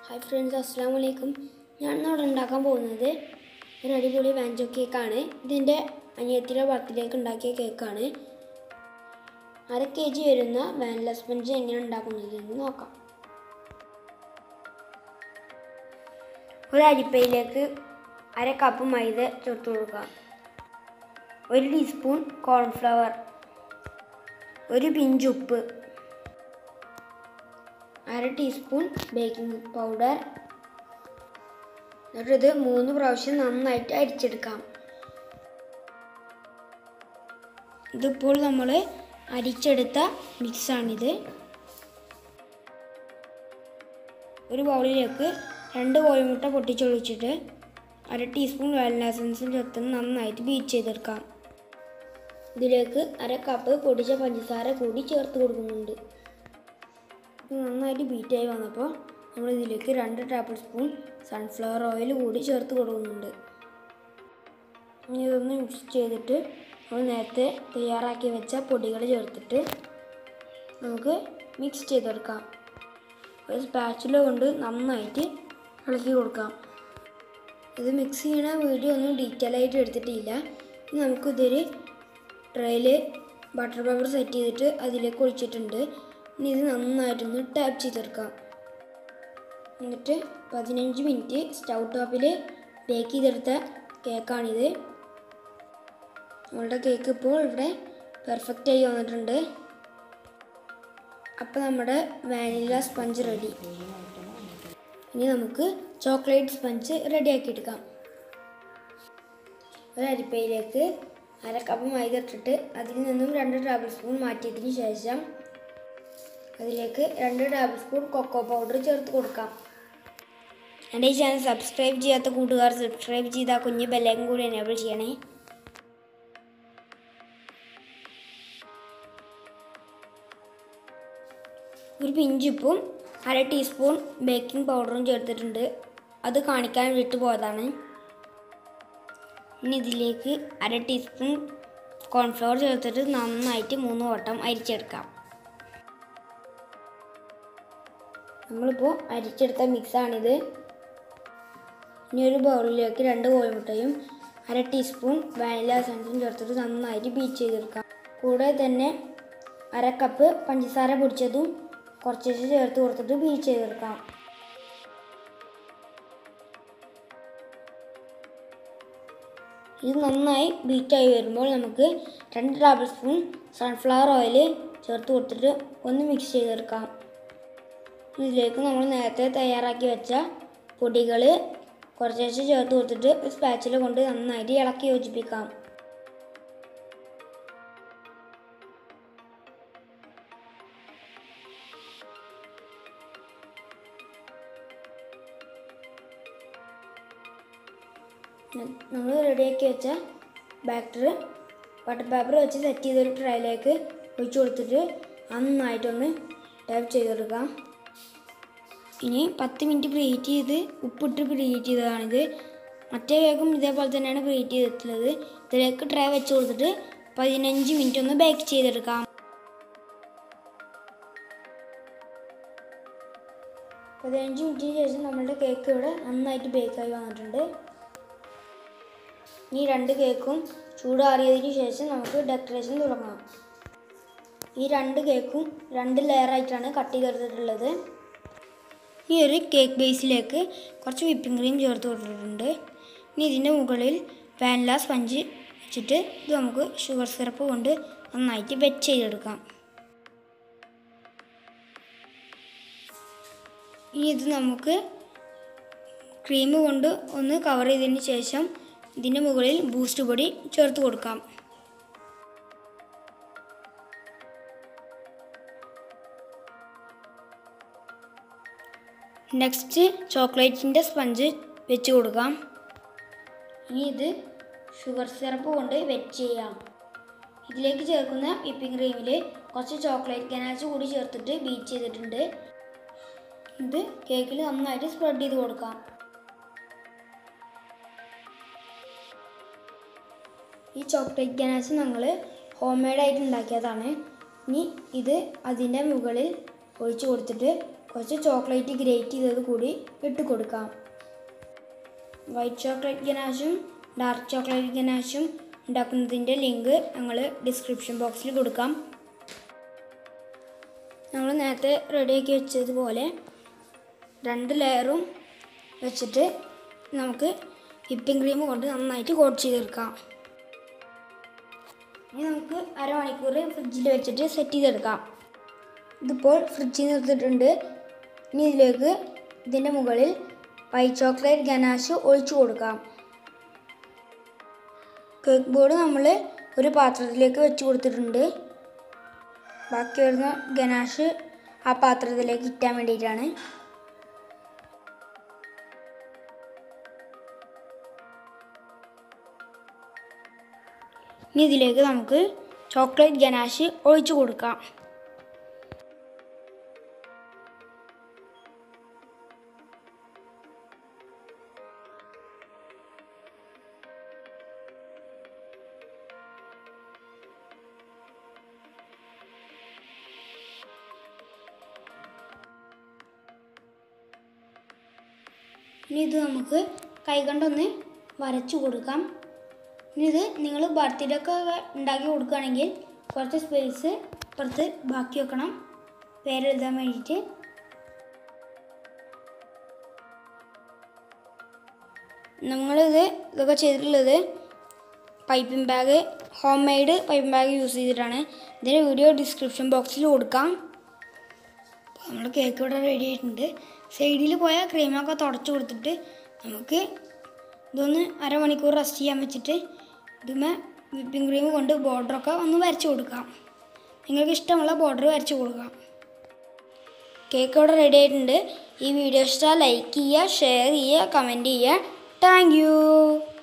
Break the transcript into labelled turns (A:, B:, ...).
A: hi friends അസ്സാം വലൈക്കും ഞാൻ ഇന്നിവിടെ ഉണ്ടാക്കാൻ പോകുന്നത് ഒരു അടിപൊളി വാഞ്ചോ കേക്കാണ് ഇതിൻ്റെ അനിയത്തിയുടെ ബർത്ത്ഡേക്ക് ഉണ്ടാക്കിയ കേക്കാണ് അര കെ ജി വരുന്ന വാനില സ്പഞ്ച് എങ്ങനെ ഉണ്ടാക്കുന്നത് എന്ന് നോക്കാം ഒരു അരിപ്പയിലേക്ക് അര കപ്പ് മൈദ ചേർത്ത് കൊടുക്കാം ഒരു ടീസ്പൂൺ കോൺഫ്ലവർ ഒരു പിഞ്ച് ഉപ്പ് അര ടീസ്പൂൺ ബേക്കിംഗ് പൗഡർ എന്നിട്ട് ഇത് മൂന്ന് പ്രാവശ്യം നന്നായിട്ട് അരിച്ചെടുക്കാം ഇതിപ്പോൾ നമ്മൾ അരിച്ചെടുത്ത മിക്സാണിത് ഒരു ബൗളിലേക്ക് രണ്ട് കോഴിമുട്ട പൊട്ടിച്ചൊഴിച്ചിട്ട് അര ടീസ്പൂൺ വാനില എസൻസും ചേർത്ത് നന്നായിട്ട് ബീറ്റ് ചെയ്തെടുക്കാം ഇതിലേക്ക് അര കപ്പ് പൊടിച്ച പഞ്ചസാര കൂടി ചേർത്ത് കൊടുക്കുന്നുണ്ട് ഇത് നന്നായിട്ട് ബീറ്റായി വന്നപ്പോൾ നമ്മൾ ഇതിലേക്ക് രണ്ട് ടേബിൾ സ്പൂൺ സൺഫ്ലവർ ഓയിൽ കൂടി ചേർത്ത് കൊടുക്കുന്നുണ്ട് ഇനി ഇതൊന്ന് മിക്സ് ചെയ്തിട്ട് നമ്മൾ നേരത്തെ തയ്യാറാക്കി വെച്ച പൊടികൾ ചേർത്തിട്ട് നമുക്ക് മിക്സ് ചെയ്തെടുക്കാം ഒരു സ്പാച്ചുല കൊണ്ട് നന്നായിട്ട് ഇളക്കി കൊടുക്കാം ഇത് മിക്സ് ചെയ്യണ വീഡിയോ ഒന്നും ഡീറ്റെയിൽ ആയിട്ട് എടുത്തിട്ടില്ല ഇനി നമുക്കിതൊരു ട്രേയിൽ ബട്ടർ പേപ്പർ സെറ്റ് ചെയ്തിട്ട് അതിലേക്ക് ഒഴിച്ചിട്ടുണ്ട് ഇനി ഇത് നന്നായിട്ടൊന്ന് ടാപ്പ് ചെയ്തെടുക്കാം എന്നിട്ട് പതിനഞ്ച് മിനിറ്റ് സ്റ്റൗ ടോപ്പിൽ ബേക്ക് ചെയ്തെടുത്ത കേക്കാണിത് നമ്മളുടെ കേക്ക് ഇപ്പോൾ ഇവിടെ പെർഫെക്റ്റ് ആയി വന്നിട്ടുണ്ട് അപ്പോൾ നമ്മുടെ വാനില സ്പഞ്ച് റെഡി ഇനി നമുക്ക് ചോക്ലേറ്റ് സ്പഞ്ച് റെഡിയാക്കി എടുക്കാം ഒരു അരിപ്പയിലേക്ക് അര കപ്പ് മൈദ ഇട്ടിട്ട് അതിൽ നിന്നും രണ്ട് ടേബിൾ സ്പൂൺ മാറ്റിയതിന് ശേഷം അതിലേക്ക് രണ്ട് ടേബിൾ സ്പൂൺ കൊക്കോ പൗഡർ ചേർത്ത് കൊടുക്കാം എൻ്റെ ഈ ചാനൽ സബ്സ്ക്രൈബ് ചെയ്യാത്ത കൂട്ടുകാർ സബ്സ്ക്രൈബ് ചെയ്ത കുഞ്ഞ് ബെല്ലേക്കും കൂടി എനേബിൾ ചെയ്യണേ ഒരു പിഞ്ചുപ്പും അര ടീസ്പൂൺ ബേക്കിംഗ് പൗഡറും ചേർത്തിട്ടുണ്ട് അത് കാണിക്കാൻ വിട്ടു പോയതാണ് ഇനി ഇതിലേക്ക് അര ടീസ്പൂൺ കോൺഫ്ലവർ ചേർത്തിട്ട് നന്നായിട്ട് മൂന്ന് വട്ടം അരിച്ചെടുക്കാം നമ്മളിപ്പോൾ അരിച്ചെടുത്ത മിക്സാണിത് ഇനി ഒരു ബൗളിലേക്ക് രണ്ട് കോഴിമുട്ടയും അര ടീസ്പൂൺ വാനില എസൻസും ചേർത്തിട്ട് നന്നായിട്ട് ബീറ്റ് ചെയ്തെടുക്കാം കൂടെ തന്നെ അര കപ്പ് പഞ്ചസാര പൊടിച്ചതും കുറച്ച് ചേർത്ത് കൊടുത്തിട്ട് ബീറ്റ് ചെയ്തെടുക്കാം ഇത് നന്നായി ബീറ്റായി വരുമ്പോൾ നമുക്ക് രണ്ട് ടേബിൾ സ്പൂൺ സൺഫ്ലവർ ഓയിൽ ചേർത്ത് കൊടുത്തിട്ട് ഒന്ന് മിക്സ് ചെയ്തെടുക്കാം ഇതിലേക്ക് നമ്മൾ നേരത്തെ തയ്യാറാക്കി വെച്ച പൊടികൾ കുറച്ചേശ്ശെ ചേർത്ത് കൊടുത്തിട്ട് ഒരു സ്പാച്ചില കൊണ്ട് നന്നായിട്ട് ഇളക്കി യോജിപ്പിക്കാം നമ്മൾ റെഡിയാക്കി വെച്ച ബാറ്റർ ബട്ടർ പേപ്പർ വെച്ച് സെറ്റ് ചെയ്തൊരു ട്രൈയിലേക്ക് ഒഴിച്ചു കൊടുത്തിട്ട് നന്നായിട്ടൊന്ന് ടാപ്പ് ചെയ്തെടുക്കാം ഇനി പത്ത് മിനിറ്റ് പ്രീഹീറ്റ് ചെയ്ത് ഉപ്പിട്ട് പ്രീഹീറ്റ് ചെയ്തതാണിത് മറ്റേ കേക്കും ഇതേപോലെ തന്നെയാണ് പ്രീഹീറ്റ് ചെയ്തിട്ടുള്ളത് ഇതിലേക്ക് ട്രേ വെച്ച് കൊടുത്തിട്ട് പതിനഞ്ച് മിനിറ്റ് ഒന്ന് ബേക്ക് ചെയ്തെടുക്കാം പതിനഞ്ച് മിനിറ്റിന് ശേഷം നമ്മളുടെ കേക്ക് ഇവിടെ നന്നായിട്ട് ബേക്കായി വന്നിട്ടുണ്ട് ഈ രണ്ട് കേക്കും ചൂടാറിയതിന് ശേഷം നമുക്ക് ഡെക്കറേഷൻ തുടങ്ങാം ഈ രണ്ട് കേക്കും രണ്ട് ലെയറായിട്ടാണ് കട്ട് ചെയ്തെടുത്തിട്ടുള്ളത് ഈ ഒരു കേക്ക് ബേസിലേക്ക് കുറച്ച് വിപ്പിംഗ് ക്രീം ചേർത്ത് കൊടുത്തിട്ടുണ്ട് ഇനി ഇതിൻ്റെ മുകളിൽ വാനില സ്പഞ്ച് വെച്ചിട്ട് ഇത് നമുക്ക് ഷുഗർ സിറപ്പ് കൊണ്ട് നന്നായിട്ട് വെറ്റ് ചെയ്തെടുക്കാം ഇനി ഇത് നമുക്ക് ക്രീം കൊണ്ട് ഒന്ന് കവർ ചെയ്തതിന് ശേഷം ഇതിൻ്റെ മുകളിൽ ബൂസ്റ്റ് പൊടി ചേർത്ത് കൊടുക്കാം നെക്സ്റ്റ് ചോക്ലേറ്റിൻ്റെ സ്പഞ്ച് വെച്ച് കൊടുക്കാം ഇനി ഇത് ഷുഗർ സിറപ്പ് കൊണ്ട് വെറ്റ് ചെയ്യാം ഇതിലേക്ക് ചേർക്കുന്ന വിപ്പിംഗ് ക്രീമിൽ കുറച്ച് ചോക്ലേറ്റ് ഗനാച്ച് കൂടി ചേർത്തിട്ട് ബീറ്റ് ചെയ്തിട്ടുണ്ട് ഇത് കേക്കിൽ നന്നായിട്ട് സ്പ്രെഡ് ചെയ്ത് കൊടുക്കാം ഈ ചോക്ലേറ്റ് ഗനാച്ച് ഞങ്ങൾ ഹോം മെയ്ഡായിട്ട് ഉണ്ടാക്കിയതാണ് ഇനി ഇത് അതിൻ്റെ മുകളിൽ ഒഴിച്ചു കൊടുത്തിട്ട് കുറച്ച് ചോക്ലേറ്റ് ഗ്രേറ്റ് ചെയ്തത് കൂടി ഇട്ട് കൊടുക്കാം വൈറ്റ് ചോക്ലേറ്റ് ഗനാഷും ഡാർക്ക് ചോക്ലേറ്റ് ഗനാഷും ഉണ്ടാക്കുന്നതിൻ്റെ ലിങ്ക് ഞങ്ങൾ ഡിസ്ക്രിപ്ഷൻ ബോക്സിൽ കൊടുക്കാം നമ്മൾ നേരത്തെ റെഡിയാക്കി വെച്ചതുപോലെ രണ്ട് ലെയറും വെച്ചിട്ട് നമുക്ക് വിപ്പിംഗ് ക്രീം കൊണ്ട് നന്നായിട്ട് കോട്ട് ചെയ്തെടുക്കാം ഇനി നമുക്ക് അരമണിക്കൂർ ഫ്രിഡ്ജിൽ വെച്ചിട്ട് സെറ്റ് ചെയ്തെടുക്കാം ഇതിപ്പോൾ ഫ്രിഡ്ജിൽ നിർത്തിയിട്ടുണ്ട് ഇനി ഇതിലേക്ക് ഇതിൻ്റെ മുകളിൽ വൈറ്റ് ചോക്ലേറ്റ് ഗനാഷ് ഒഴിച്ചു കൊടുക്കാം കേക്ക് ബോർഡ് നമ്മൾ ഒരു പാത്രത്തിലേക്ക് വെച്ച് കൊടുത്തിട്ടുണ്ട് ബാക്കി വരുന്ന ഗനാഷ് ആ പാത്രത്തിലേക്ക് ഇറ്റാൻ വേണ്ടിയിട്ടാണ് ഇനി ഇതിലേക്ക് നമുക്ക് ചോക്ലേറ്റ് ഗനാഷ് ഒഴിച്ചു കൊടുക്കാം ഇനി ഇത് നമുക്ക് കൈകൊണ്ടൊന്ന് വരച്ചു കൊടുക്കാം ഇനി ഇത് നിങ്ങൾ ബർത്ത്ഡേ ഒക്കെ ഉണ്ടാക്കി കൊടുക്കുകയാണെങ്കിൽ കുറച്ച് സ്പേസ് പുറത്ത് ബാക്കി വെക്കണം പേരെഴുതാൻ വേണ്ടിയിട്ട് നമ്മളിത് ഇതൊക്കെ ചെയ്തിട്ടുള്ളത് piping bag home made piping bag use ചെയ്തിട്ടാണ് ഇതിൻ്റെ വീഡിയോ ഡിസ്ക്രിപ്ഷൻ ബോക്സിൽ കൊടുക്കാം നമ്മൾ കേക്ക് ഇവിടെ റെഡി ആയിട്ടുണ്ട് സൈഡിൽ പോയ ക്രീമൊക്കെ തുടച്ച് കൊടുത്തിട്ട് നമുക്ക് ഇതൊന്ന് അരമണിക്കൂർ റെസ്റ്റ് ചെയ്യാൻ വെച്ചിട്ട് ഇതുമേ വിപ്പിംഗ് ക്രീം കൊണ്ട് ബോർഡറൊക്കെ ഒന്ന് വരച്ച് കൊടുക്കാം നിങ്ങൾക്ക് ഇഷ്ടമുള്ള ബോർഡർ വരച്ച് കൊടുക്കാം കേക്ക് ഇവിടെ റെഡി ആയിട്ടുണ്ട് ഈ വീഡിയോ ഇഷ്ടം ലൈക്ക് ചെയ്യുക ഷെയർ ചെയ്യുക കമൻറ്റ് ചെയ്യുക താങ്ക് യു